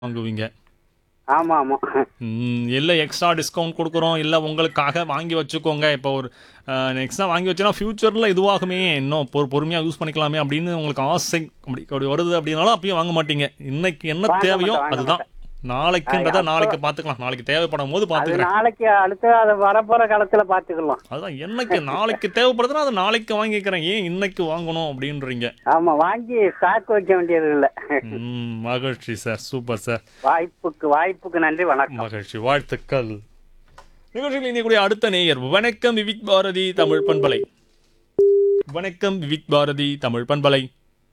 வாங்குவீங்க ஆமா ஆமா ம், இல்லை எக்ஸ்ட்ரா டிஸ்கவுண்ட் கொடுக்குறோம் இல்லை உங்களுக்காக வாங்கி வச்சுக்கோங்க இப்போ ஒரு எக்ஸ்ட்ரா வாங்கி வச்சோன்னா ஃப்யூச்சரில் இதுவாகுமே இன்னும் பொறு பொறுமையாக யூஸ் பண்ணிக்கலாமே அப்படின்னு உங்களுக்கு ஆசை அப்படி அப்படி வருது அப்படின்னாலும் அப்பயும் வாங்க மாட்டீங்க இன்னைக்கு என்ன வாங்க தேவையோ மாட்டேன், வாங்க அதுதான் நாளைக்குன்றத அப்ப- நாளைக்கு பார்த்துக்கலாம் நாளைக்கு தேவைப்படும் போது அது பார்த்துக்கிறேன் நாளைக்கு அடுத்து அது வரப்போற காலத்துல பாத்துக்கலாம் அதுதான் என்னைக்கு நாளைக்கு தேவைப்படுதுன்னா அதை நாளைக்கு வாங்கிக்கிறேன் ஏன் இன்னைக்கு வாங்கணும் அப்படின்றீங்க ஆமா வாங்கி ஸ்டாக் வைக்க வேண்டியது இல்ல ம், மகிழ்ச்சி சார் சூப்பர் சார் வாய்ப்புக்கு வாய்ப்புக்கு நன்றி வணக்கம் மகிழ்ச்சி வாழ்த்துக்கள் நிகழ்ச்சியில் இணையக்கூடிய அடுத்த நேயர் வணக்கம் விவிக் பாரதி தமிழ் பண்பலை வணக்கம் விவிக் பாரதி தமிழ் பண்பலை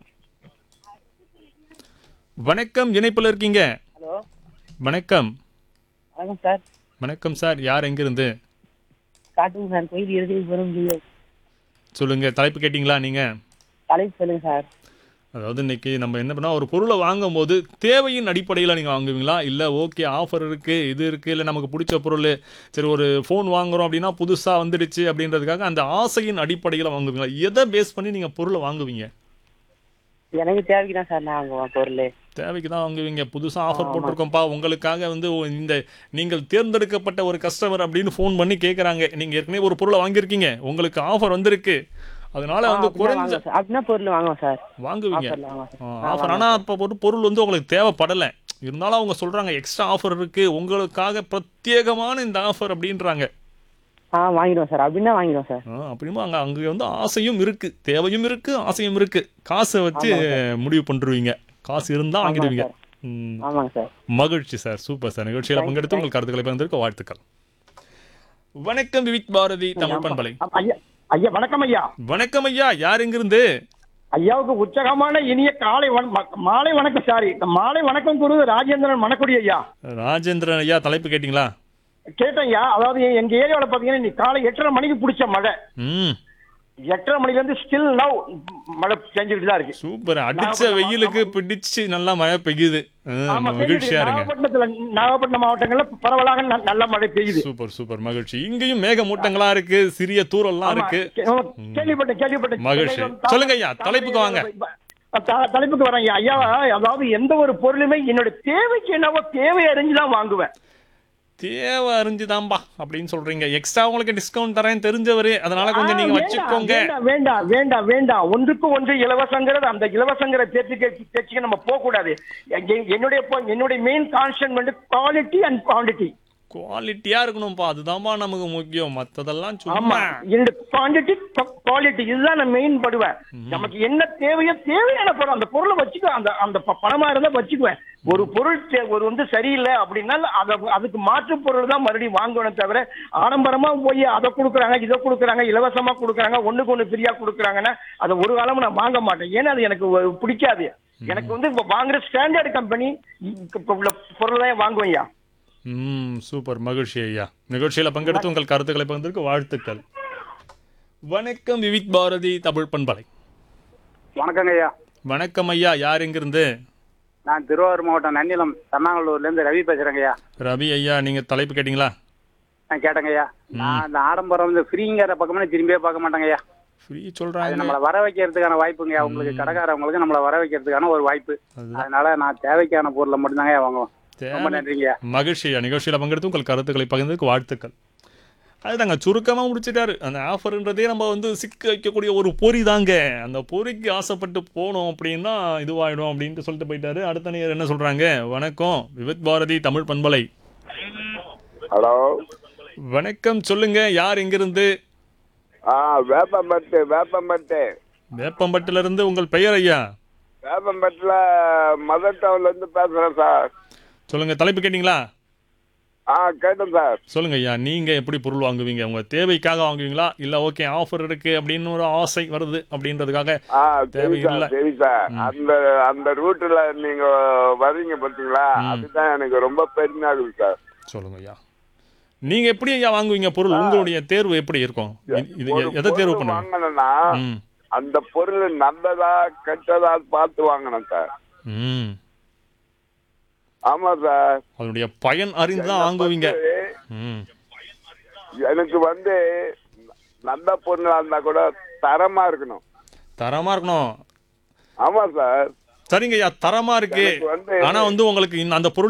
வணக்கம் இணைப்பில் இருக்கீங்க ஹலோ வணக்கம் வணக்கம் சார் வணக்கம் சார் யார் எங்கிருந்து காட்டுங்க சார் கோயில் எழுதி வரும் சொல்லுங்க தலைப்பு கேட்டிங்களா நீங்க தலைப்பு சொல்லுங்க சார் அதாவது இன்னைக்கு நம்ம என்ன பண்ணா ஒரு பொருளை வாங்கும்போது தேவையின் அடிப்படையில் நீங்கள் வாங்குவீங்களா இல்லை ஓகே ஆஃபர் இருக்குது இது இருக்குது இல்லை நமக்கு பிடிச்ச பொருள் சரி ஒரு ஃபோன் வாங்குறோம் அப்படின்னா புதுசாக வந்துடுச்சு அப்படின்றதுக்காக அந்த ஆசையின் அடிப்படையில் வாங்குவீங்களா எதை பேஸ் பண்ணி நீங்கள் பொருளை வாங்குவீங்க எனக்கு தேவைக்கு தான் சார் நான் வாங்குவேன் பொருள் தேவைக்கு தான் வாங்குவீங்க புதுசாக ஆஃபர் போட்டிருக்கோம்ப்பா உங்களுக்காக வந்து ஓ, இந்த நீங்கள் தேர்ந்தெடுக்கப்பட்ட ஒரு கஸ்டமர் அப்படின்னு ஃபோன் பண்ணி கேட்குறாங்க நீங்கள் ஏற்கனவே ஒரு பொருளை வாங்கியிருக்கீங்க உங்களுக்கு ஆஃபர் வந்திருக்கு அதனால வந்து குறைஞ்ச அப்படின்னா பொருள் வாங்குவேன் சார் வாங்குவீங்க ஆஃபர்ல வாங்குவேன் சார் ஆஃபர் ஆனால் இப்போ ஒரு பொருள் வந்து உங்களுக்கு தேவைப்படலை இருந்தாலும் அவங்க சொல்கிறாங்க எக்ஸ்ட்ரா ஆஃபர் இருக்குது உங்களுக்காக பிரத்யேகமான இந்த ஆஃபர் அப்படின்றாங்க ஆ வாங்கிடுவோம் சார் அப்படின்னா வாங்கிடுவோம் சார் ஆ, அப்படிமா அங்கே அங்கே வந்து ஆசையும் இருக்குது தேவையும் இருக்குது ஆசையும் இருக்குது காசை வச்சு முடிவு பண்ணுருவீங்க காசு இருந்தால் வாங்கிடுவீங்க ம், ஆமாங்க சார் மகிழ்ச்சி சார் சூப்பர் சார் நிகழ்ச்சியில் பங்கெடுத்து உங்கள் கருத்துக்களை பகிர்ந்திருக்க வாழ்த்துக்கள் வணக்கம் விவிக் பாரதி தமிழ் பண்பலை ஐயா ஐயா வணக்கம் ஐயா வணக்கம் ஐயா யார் எங்கிருந்து ஐயாவுக்கு உற்சாகமான இனிய காலை வண- ம- மாலை வணக்கம் சாரி மாலை வணக்கம் கூறுவது ராஜேந்திரன் மணக்குடி ஐயா ராஜேந்திரன் ஐயா தலைப்பு கேட்டிங்களா கேட்டேன் ஐயா அதாவது எங்க ஏரியாவில் பாத்தீங்கன்னா இன்னைக்கு காலை எட்டரை மணிக்கு பிடிச்ச மழை ம் எட்டரை மணில இருந்து ஸ்டில் நவ் மழை செஞ்சுக்கிட்டு தான் இருக்கு சூப்பர் அடிச்ச வெயிலுக்கு பிடிச்சு நல்லா மழை பெய்யுது ஆ, ஆமா மகிழ்ச்சியா இருங்க நாகப்பட்டினத்துல நாகப்பட்டினம் மாவட்டங்கள்ல பரவலாக ந- நல்ல மழை பெய்யுது சூப்பர் சூப்பர் மகிழ்ச்சி இங்கேயும் மேகமூட்டங்களா இருக்கு சிறிய தூரல்லாம் இருக்கு ஆமா, கேள்விப்பட்டேன் கேள்விப்பட்டேன் மகிழ்ச்சி. சொல்லுங்க ஐயா, தலைப்புக்கு வாங்க. த- தலைப்புக்கு வரேன் ஐயா ஐயா அதாவது எந்த ஒரு பொருளுமே என்னோட தேவைக்கு என்னவோ தேவை அறிஞ்சுதான் வாங்குவேன் தேவை அறிஞ்சுதான்பா அப்படின்னு சொல்றீங்க எக்ஸ்ட்ரா உங்களுக்கு டிஸ்கவுண்ட் தரேன் தெரிஞ்சவரு அதனால கொஞ்சம் நீங்க ஆ, வச்சுக்கோங்க வேண்டாம், வேண்டாம் வேண்டாம் வேண்டாம் ஒன்றுக்கு ஒன்று இலவசங்கிறது அந்த இலவசங்கிற பேச்சுக்கு பேச்சுக்கு நம்ம போக கூடாது எ- என்னுடைய பொ- என்னுடைய மெயின் கான்செப்ட் வந்து குவாலிட்டி அண்ட் குவான்டிட்டி குவாலிட்டியா இருக்கணும்ப்பா அதுதான்பா நமக்கு முக்கியம் மத்ததெல்லாம் ஆமா சும்மா என்னுடைய குவான்டிட்டி குவாலிட்டி இதுதான் நான் மெயின் படுவேன் நமக்கு என்ன தேவையோ தேவையான பொருள் அந்த பொருளை வச்சுக்க அந்த அந்த ப- பணமா இருந்தா வச்சுக்குவேன் ஒரு பொருள் தே- ஒரு வந்து சரியில்லை அப்படின்னா அதை அதுக்கு மாற்று பொருள் தான் மறுபடியும் வாங்கணும் தவிர ஆடம்பரமா போய் அதை கொடுக்குறாங்க இதை கொடுக்குறாங்க இலவசமா கொடுக்குறாங்க ஒண்ணுக்கு ஒண்ணு ஃப்ரீயா கொடுக்குறாங்கன்னா அதை ஒரு காலமும் நான் வாங்க மாட்டேன் ஏன்னா அது எனக்கு ஒரு பிடிக்காது எனக்கு வந்து இப்ப வாங்குற ஸ்டாண்டர்ட் கம்பெனி உள்ள பொருள் தான் வாங்குவேன் ஐயா ம் சூப்பர் மகிழ்ச்சி ஐயா நிகழ்ச்சியில பங்கெடுத்து உங்கள் கருத்துக்களை பகிர்ந்திருக்க வாழ்த்துக்கள் வணக்கம் விவிக் பாரதி தமிழ் பண்பலை வணக்கங்க ஐயா வணக்கம் ஐயா யார் எங்கிருந்து நான் திருவாரூர் மாவட்டம் நன்னிலம் தன்னாங்கலூர்ல இருந்து ரவி பேசுறேங்க ஐயா ரவி ஐயா நீங்க தலைப்பு கேட்டிங்களா நான் கேட்டேங்க ஐயா நான் அந்த ஆடம்பரம் இந்த ஃப்ரீங்கிற பக்கமே திரும்பியே பார்க்க மாட்டேங்க ஐயா ஃப்ரீ அது சொல்றாங்க நம்மளை வர வைக்கிறதுக்கான வாய்ப்புங்க உங்களுக்கு கடைக்காரவங்களுக்கு நம்மளை வர வைக்கிறதுக்கான ஒரு வாய்ப்பு அதுதான். அதனால நான் தேவைக்கான பொருளை மட்டும்தாங்க ஐயா வாங்குவேன் ரொம்ப தேவை நன்றிங்க மகிழ்ச்சி ஐயா நிகழ்ச்சியில் பங்கெடுத்து உங்கள் கருத்துக்களை பகிர்ந்ததுக்கு வாழ்த்துக்கள் அதுதாங்க சுருக்கமாக முடிச்சிட்டாரு அந்த ஆஃபர்ன்றதே நம்ம வந்து சிக்க வைக்கக்கூடிய ஒரு பொறி தாங்க அந்த பொறிக்கு ஆசைப்பட்டு போனோம் அப்படின்னா இதுவாயிடும் அப்படின்ட்டு சொல்லிட்டு போயிட்டாரு அடுத்த நேர் என்ன சொல்றாங்க வணக்கம் விவித் பாரதி தமிழ் பண்பலை ஹலோ வணக்கம் சொல்லுங்க யார் எங்கிருந்து ஆ வேப்பம்பட்டு வேப்பம்பட்டு வேப்பம்பட்டில இருந்து உங்கள் பெயர் ஐயா வேப்பம்பட்டில் மதர் டவுன்ல இருந்து பேசுறேன் சார் சொல்லுங்க தலைப்பு கேட்டிங்களா ஆ கேட்டேன் சார் சொல்லுங்க ஐயா நீங்க எப்படி பொருள் வாங்குவீங்க உங்க தேவைக்காக வாங்குவீங்களா இல்ல ஓகே ஆஃபர் இருக்கு அப்படின்னு ஒரு ஆசை வருது அப்படின்றதுக்காக ஆ சரி தேவையில்லை. சார் சரி சார் அந்த அந்த ரூட்ல நீங்க வர்றீங்க பார்த்தீங்களா அதுதான் எனக்கு ரொம்ப பெருமையா இருக்குது சார் சொல்லுங்க ஐயா நீங்க எப்படி ஐயா வாங்குவீங்க பொருள் உங்களுடைய தேர்வு எப்படி இருக்கும் இது- இது ஒரு எதை தேர்வு பொருள் பண்ணுவீங்க வாங்கணும்னா ம் அந்த பொருள் நல்லதா கெட்டதா பார்த்து வாங்கணும் சார் ம் ஆமா சார் அதனுடைய பயன் அறிந்து தான் வாங்குவீங்க ம் எனக்கு வந்து நல்ல பொருளா இருந்தா கூட தரமா இருக்கணும் தரமா இருக்கணும் ஆமா சார் சரிங்க ஐயா தரமா இருக்கு எனக்கு வந்து ஆனா வந்து உங்களுக்கு இந்த- அந்த பொருள்